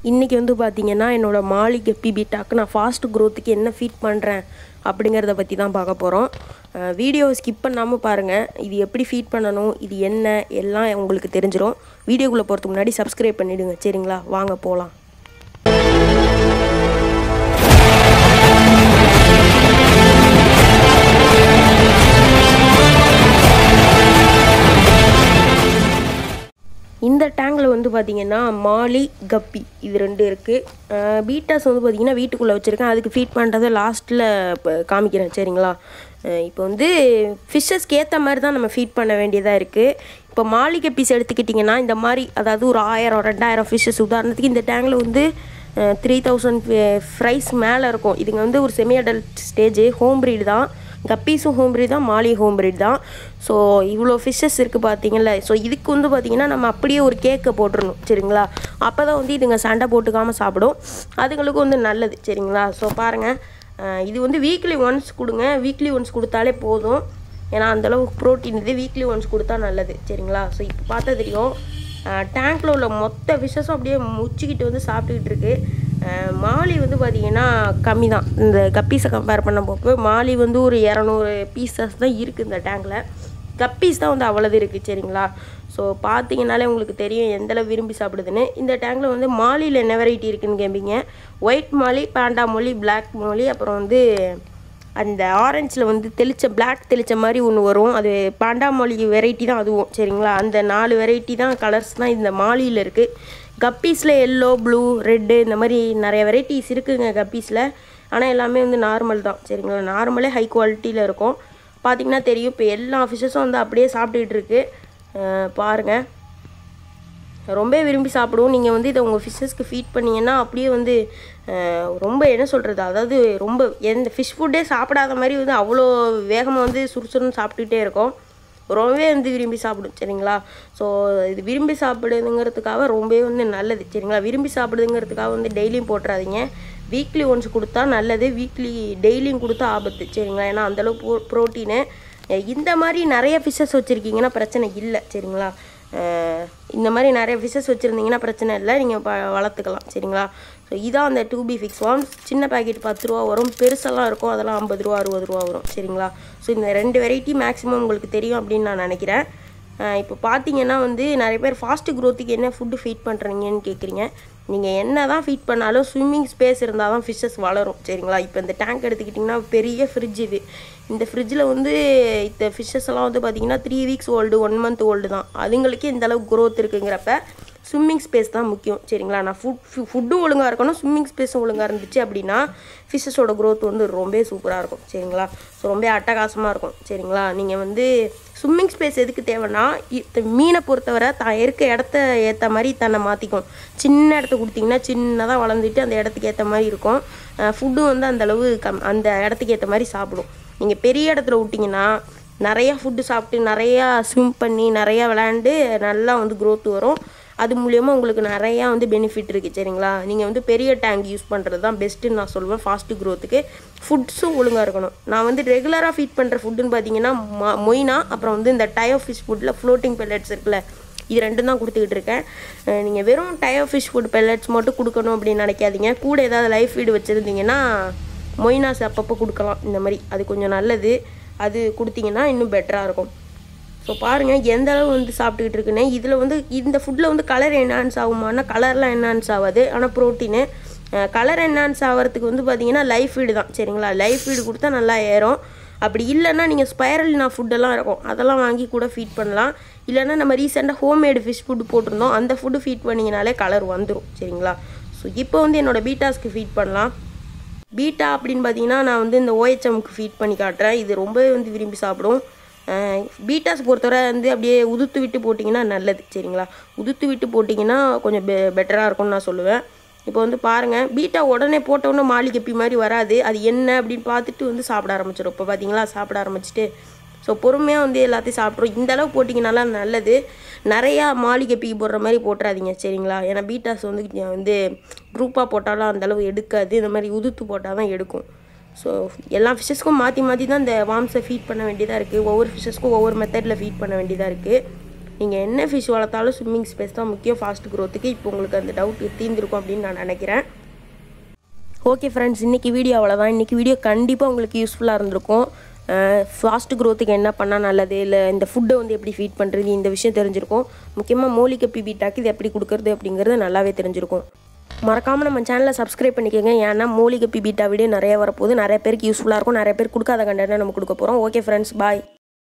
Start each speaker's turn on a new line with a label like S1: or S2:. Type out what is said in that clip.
S1: இன்றைக்கி வந்து பார்த்தீங்கன்னா என்னோடய மாலி கப்பி பீட்டாக்கு நான் ஃபாஸ்ட் க்ரோத்துக்கு என்ன ஃபீட் பண்ணுறேன் அப்படிங்கிறத பற்றி தான் பார்க்க போகிறோம் வீடியோவை ஸ்கிப் பண்ணாமல் பாருங்கள் இது எப்படி ஃபீட் பண்ணணும் இது என்ன எல்லாம் உங்களுக்கு தெரிஞ்சிடும் வீடியோக்குள்ளே போகிறதுக்கு முன்னாடி சப்ஸ்கிரைப் பண்ணிவிடுங்க சரிங்களா வாங்க போகலாம் இந்த டேங்கில் வந்து பார்த்திங்கன்னா மாலி கப்பி இது ரெண்டு இருக்குது பீட்டாஸ் வந்து பார்த்திங்கன்னா வீட்டுக்குள்ளே வச்சுருக்கேன் அதுக்கு ஃபீட் பண்ணுறதை லாஸ்ட்டில் இப்போ காமிக்கிறேன் சரிங்களா இப்போ வந்து ஃபிஷ்ஷஸ்க்கு ஏற்ற மாதிரி தான் நம்ம ஃபீட் பண்ண வேண்டியதாக இருக்குது இப்போ மாலி கப்பீஸ் எடுத்துக்கிட்டிங்கன்னா இந்த மாதிரி அதாவது ஒரு ஆயிரம் ரெண்டாயிரம் ஃபிஷ்ஷஸ் உதாரணத்துக்கு இந்த டேங்கில் வந்து த்ரீ தௌசண்ட் ஃப்ரைஸ் மேலே இருக்கும் இதுங்க வந்து ஒரு semi adult stage home breed தான் கப்பீஸும் ஹோம் ப்ரீட் தான் மாலி ஹோம் ப்ரீட் தான் ஸோ இவ்வளோ ஃபிஷ்ஷஸ் இருக்குது பார்த்தீங்களா ஸோ இதுக்கு வந்து பார்த்திங்கன்னா நம்ம அப்படியே ஒரு கேக்கை போட்டுடணும் சரிங்களா அப்போ தான் வந்து இதுங்க சண்டை போட்டுக்காமல் சாப்பிடும் அதுங்களுக்கு வந்து நல்லது சரிங்களா ஸோ பாருங்கள் இது வந்து வீக்லி ஒன்ஸ் கொடுங்க வீக்லி ஒன்ஸ் கொடுத்தாலே போதும் ஏன்னா அந்தளவுக்கு ப்ரோட்டீன் இது வீக்லி ஒன்ஸ் கொடுத்தா நல்லது சரிங்களா ஸோ இப்போ பார்த்தா தெரியும் டேங்க்கில் உள்ள மொத்த ஃபிஷ்ஷஸும் அப்படியே முச்சிக்கிட்டு வந்து சாப்பிட்டுக்கிட்டு இருக்கு மாலி வந்து பார்த்திங்கன்னா கம்மி தான் இந்த கப்பீஸை கம்பேர் பண்ண போப்போ மாலி வந்து ஒரு இரநூறு பீசஸ் தான் இருக்குது இந்த டேங்கில் கப்பீஸ் தான் வந்து அவ்வளோது இருக்குது சரிங்களா ஸோ பார்த்தீங்கனாலே உங்களுக்கு தெரியும் எந்தளவு விரும்பி சாப்பிடுதுன்னு இந்த டேங்கில் வந்து மாலியில் என்ன வெரைட்டி இருக்குதுன்னு கேட்பீங்க ஒயிட் மாலி பாண்டா மொழி பிளாக் மொழி அப்புறம் வந்து அந்த ஆரஞ்சில் வந்து தெளிச்ச பிளாக் தெளிச்ச மாதிரி ஒன்று வரும் அது பாண்டாமொழி வெரைட்டி தான் அதுவும் சரிங்களா அந்த நாலு வெரைட்டி தான் கலர்ஸ் தான் இந்த மாலியில் இருக்குது கப்பீஸில் எல்லோ ப்ளூ ரெட்டு இந்த மாதிரி நிறைய வெரைட்டிஸ் இருக்குதுங்க கப்பீஸில் ஆனால் எல்லாமே வந்து நார்மல் தான் சரிங்களா நார்மலே ஹை குவாலிட்டியில் இருக்கும் பார்த்திங்கன்னா தெரியும் இப்போ எல்லா ஃபிஷ்ஷஸும் வந்து அப்படியே சாப்பிட்டுக்கிட்டு இருக்கு பாருங்கள் ரொம்ப விரும்பி சாப்பிடுவோம் நீங்கள் வந்து இதை உங்கள் ஃபிஷ்ஷஸ்க்கு ஃபீட் பண்ணிங்கன்னா அப்படியே வந்து ரொம்ப என்ன சொல்கிறது அதாவது ரொம்ப எந்த ஃபிஷ் ஃபுட்டே சாப்பிடாத மாதிரி வந்து அவ்வளோ வேகமாக வந்து சுறுசுறுன்னு சாப்பிட்டுக்கிட்டே இருக்கும் ரொம்பவே வந்து விரும்பி சாப்பிடும் சரிங்களா ஸோ இது விரும்பி சாப்பிடுதுங்கிறதுக்காக ரொம்பவே வந்து நல்லது சரிங்களா விரும்பி சாப்பிடுதுங்கிறதுக்காக வந்து டெய்லியும் போட்டுறாதீங்க வீக்லி ஒன்ஸ் கொடுத்தா நல்லது வீக்லி டெய்லியும் கொடுத்தா ஆபத்து சரிங்களா ஏன்னா அந்தளவு ப்ரோ ப்ரோட்டீனு இந்த மாதிரி நிறைய ஃபிஷ்ஷஸ் வச்சுருக்கீங்கன்னா பிரச்சனை இல்லை சரிங்களா இந்த மாதிரி நிறைய ஃபிஷ்ஷஸ் வச்சுருந்தீங்கன்னா பிரச்சனை இல்லை நீங்கள் ப வளர்த்துக்கலாம் சரிங்களா ஸோ இதான் அந்த டூ பி ஃபிக்ஸ் வார்ம்ஸ் சின்ன பேக்கெட் பத்து ரூபா வரும் பெருசெல்லாம் இருக்கும் அதெல்லாம் ஐம்பது ரூபா அறுபது ரூபா வரும் சரிங்களா ஸோ இந்த ரெண்டு வெரைட்டி மேக்ஸிமம் உங்களுக்கு தெரியும் அப்படின்னு நான் நினைக்கிறேன் இப்போ பார்த்தீங்கன்னா வந்து நிறைய பேர் ஃபாஸ்ட்டு க்ரோத்துக்கு என்ன ஃபுட்டு ஃபீட் பண்ணுறீங்கன்னு கேட்குறீங்க நீங்கள் என்ன தான் ஃபீட் பண்ணாலும் ஸ்விம்மிங் ஸ்பேஸ் இருந்தால் தான் ஃபிஷ்ஷஸ் வளரும் சரிங்களா இப்போ இந்த டேங்க் எடுத்துக்கிட்டிங்கன்னா பெரிய ஃப்ரிட்ஜ் இது இந்த ஃப்ரிட்ஜில் வந்து இந்த ஃபிஷ்ஷஸ் எல்லாம் வந்து பார்த்திங்கன்னா three weeks old one month old தான் அதுங்களுக்கே இந்த அளவுக்கு க்ரோத் இருக்குங்கிறப்ப ஸ்விம்மிங் ஸ்பேஸ் தான் முக்கியம் சரிங்களா நான் ஃபுட் ஃபுட்டும் ஒழுங்காக இருக்கணும் ஸ்விம்மிங் ஸ்பேஸும் ஒழுங்காக இருந்துச்சு அப்படின்னா ஃபிஷ்ஷஸோட க்ரோத் வந்து ரொம்ப சூப்பராக இருக்கும் சரிங்களா ஸோ ரொம்ப அட்டகாசமாக இருக்கும் சரிங்களா நீங்கள் வந்து ஸ்விம்மிங் ஸ்பேஸ் எதுக்கு தேவைன்னா மீனை பொறுத்தவரை தான் இருக்க இடத்த ஏற்ற மாதிரி தன்னை மாற்றிக்கும் சின்ன இடத்த கொடுத்தீங்கன்னா சின்னதாக வளர்ந்துட்டு அந்த இடத்துக்கு ஏற்ற மாதிரி இருக்கும் ஃபுட்டும் வந்து அந்தளவு கம் அந்த இடத்துக்கு ஏற்ற மாதிரி சாப்பிடும் நீங்கள் பெரிய இடத்துல விட்டிங்கன்னா நிறையா ஃபுட்டு சாப்பிட்டு நிறையா ஸ்விம் பண்ணி நிறையா விளையாண்டு நல்லா வந்து க்ரோத் வரும் அது மூலியமாக உங்களுக்கு நிறையா வந்து பெனிஃபிட் இருக்குது சரிங்களா நீங்கள் வந்து பெரிய டேங்க் யூஸ் பண்ணுறது தான் பெஸ்ட்டுன்னு நான் சொல்லுவேன் ஃபாஸ்ட்டு க்ரோத்துக்கு ஃபுட்ஸும் ஒழுங்காக இருக்கணும் நான் வந்து ரெகுலராக ஃபீட் பண்ணுற ஃபுட்டுன்னு பார்த்தீங்கன்னா மொய்னா அப்புறம் வந்து இந்த டயோ ஃபிஷ் ஃபுட்டில் ஃப்ளோட்டிங் பெல்லட்ஸ் இருக்குல்ல இது ரெண்டும் தான் கொடுத்துக்கிட்டு இருக்கேன் நீங்கள் வெறும் டயோ ஃபிஷ் ஃபுட் பெல்லட்ஸ் மட்டும் கொடுக்கணும் அப்படின்னு நினைக்காதீங்க கூட ஏதாவது லைஃப் ஃபீடு வச்சுருந்தீங்கன்னா மொய்னாஸ் அப்பப்போ கொடுக்கலாம் இந்த மாதிரி அது கொஞ்சம் நல்லது அது கொடுத்தீங்கன்னா இன்னும் பெட்டராக இருக்கும் ஸோ பாருங்கள் எந்த அளவு வந்து சாப்பிட்டுக்கிட்டு இருக்குன்னு இதில் வந்து இந்த ஃபுட்டில் வந்து கலர் என்ஹான்ஸ் ஆகுமானா கலர்லாம் என்ஹான்ஸ் ஆகாது ஆனால் ப்ரோட்டீனு கலர் என்ஹான்ஸ் ஆகிறதுக்கு வந்து பார்த்தீங்கன்னா லைஃப் ஃபீடு தான் சரிங்களா லைஃப் ஃபீடு கொடுத்தா நல்லா ஏறும் அப்படி இல்லைன்னா நீங்கள் ஸ்பைரல்னா ஃபுட்டெல்லாம் இருக்கும் அதெல்லாம் வாங்கி கூட ஃபீட் பண்ணலாம் இல்லைன்னா நம்ம ரீசெண்டாக ஹோம்மேடு ஃபிஷ் ஃபுட்டு போட்டிருந்தோம் அந்த ஃபுட்டு ஃபீட் பண்ணிங்கனாலே கலர் வந்துடும் சரிங்களா ஸோ இப்போ வந்து என்னோடய பீட்டாஸ்க்கு ஃபீட் பண்ணலாம் பீட்டா அப்படின்னு பார்த்தீங்கன்னா நான் வந்து இந்த ஓஹெச்எம்க்கு ஃபீட் பண்ணி காட்டுறேன் இது ரொம்பவே வந்து விரும்பி சாப்பிடும் பீட்டாஸ் பொறுத்தவரை வந்து அப்படியே உதுத்து விட்டு போட்டிங்கன்னா நல்லது சரிங்களா உதுத்து விட்டு போட்டிங்கன்னா கொஞ்சம் பெ பெட்டராக இருக்கும்னு நான் சொல்லுவேன் இப்போ வந்து பாருங்கள் பீட்டா உடனே போட்டோன்னே மாலி கப்பி மாதிரி வராது அது என்ன அப்படின்னு பார்த்துட்டு வந்து சாப்பிட ஆரம்பிச்சிடும் இப்போ பார்த்தீங்களா சாப்பிட ஆரம்பிச்சிட்டு ஸோ பொறுமையாக வந்து எல்லாத்தையும் சாப்பிட்றோம் இந்த அளவு போட்டிங்கனால நல்லது நிறையா மாலி கப்பி போடுற மாதிரி போட்டுறாதீங்க சரிங்களா ஏன்னா பீட்டாஸ் வந்து வந்து குரூப்பாக போட்டாலும் அந்தளவு எடுக்காது இந்த மாதிரி உதுத்து போட்டால் தான் எடுக்கும் ஸோ எல்லா ஃபிஷ்ஷஸ்க்கும் மாற்றி மாற்றி தான் இந்த வாம்ஸை ஃபீட் பண்ண வேண்டியதாக இருக்குது ஒவ்வொரு ஃபிஷ்ஷஸ்க்கும் ஒவ்வொரு மெத்தடில் ஃபீட் பண்ண வேண்டியதாக இருக்குது நீங்கள் என்ன ஃபிஷ் வளர்த்தாலும் ஸ்விம்மிங் ஸ்பேஸ் தான் முக்கியம் ஃபாஸ்ட் க்ரோத்துக்கு இப்போ உங்களுக்கு அந்த டவுட் தீர்ந்திருக்கும் அப்படின்னு நான் நினைக்கிறேன் ஓகே ஃப்ரெண்ட்ஸ் இன்றைக்கி வீடியோ அவ்வளோதான் இன்றைக்கி வீடியோ கண்டிப்பாக உங்களுக்கு யூஸ்ஃபுல்லாக இருந்திருக்கும் ஃபாஸ்ட் க்ரோத்துக்கு என்ன பண்ணால் நல்லது இல்லை இந்த ஃபுட்டை வந்து எப்படி ஃபீட் பண்ணுறது இந்த விஷயம் தெரிஞ்சிருக்கும் முக்கியமாக மூலிகப்பி பீட்டாக்கு இது எப்படி கொடுக்குறது அப்படிங்கிறது நல்லாவே தெரிஞ்சிருக்கும் மறக்காமல் நம்ம சேனலை சப்ஸ்கிரைப் பண்ணிக்கோங்க ஏன்னா மூலிகப்பி பீட்டா வீடியோ நிறைய வரப்போகுது நிறைய பேருக்கு யூஸ்ஃபுல்லாக இருக்கும் நிறைய பேர் கொடுக்காத கண்டென்ட் நம்ம கொடுக்க போகிறோம் ஓகே ஃப்ரெண்ட்ஸ் பாய்